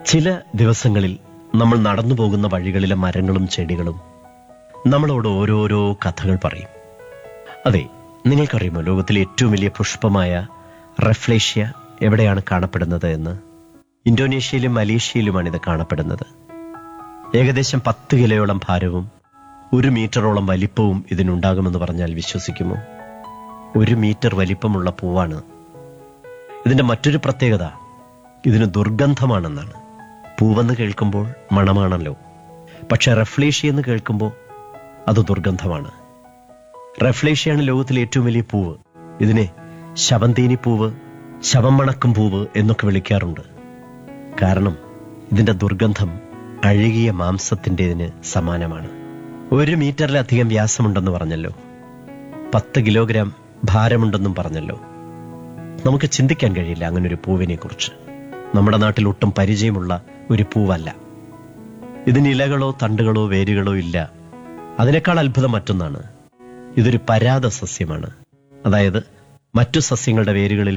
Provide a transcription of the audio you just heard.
ചില ദിവസങ്ങളിൽ നമ്മൾ നടന്നു പോകുന്ന വഴികളിലെ മരങ്ങളും ചെടികളും നമ്മളോട് ഓരോരോ കഥകൾ പറയും അതെ നിങ്ങൾക്കറിയുമോ ലോകത്തിലെ ഏറ്റവും വലിയ പുഷ്പമായ റെഫ്ലേഷ്യ എവിടെയാണ് കാണപ്പെടുന്നത് എന്ന് ഇന്തോനേഷ്യയിലും മലേഷ്യയിലുമാണ് ഇത് കാണപ്പെടുന്നത് ഏകദേശം പത്ത് കിലോയോളം ഭാരവും ഒരു മീറ്ററോളം വലിപ്പവും ഇതിനുണ്ടാകുമെന്ന് പറഞ്ഞാൽ വിശ്വസിക്കുമോ ഒരു മീറ്റർ വലിപ്പമുള്ള പൂവാണ് ഇതിന്റെ മറ്റൊരു പ്രത്യേകത ഇതിന് ദുർഗന്ധമാണെന്നാണ് പൂവെന്ന് കേൾക്കുമ്പോൾ മണമാണല്ലോ പക്ഷെ റെഫ്ലേഷ്യ എന്ന് കേൾക്കുമ്പോൾ അത് ദുർഗന്ധമാണ് റെഫ്ലേഷ്യയാണ് ലോകത്തിലെ ഏറ്റവും വലിയ പൂവ് ഇതിനെ ശവന്തീനി പൂവ് ശവം മണക്കും പൂവ് എന്നൊക്കെ വിളിക്കാറുണ്ട് കാരണം ഇതിന്റെ ദുർഗന്ധം അഴുകിയ മാംസത്തിൻ്റെതിന് സമാനമാണ് ഒരു മീറ്ററിലധികം വ്യാസമുണ്ടെന്ന് പറഞ്ഞല്ലോ പത്ത് കിലോഗ്രാം ഭാരമുണ്ടെന്നും പറഞ്ഞല്ലോ നമുക്ക് ചിന്തിക്കാൻ കഴിയില്ല അങ്ങനെ ഒരു പൂവിനെ കുറിച്ച് നമ്മുടെ നാട്ടിൽ ഒട്ടും പരിചയമുള്ള ഒരു പൂവല്ല ഇതിന് ഇലകളോ തണ്ടുകളോ വേരുകളോ ഇല്ല അതിനേക്കാൾ അത്ഭുതം മറ്റൊന്നാണ് ഇതൊരു പരാത സസ്യമാണ് അതായത് മറ്റു സസ്യങ്ങളുടെ വേരുകളിൽ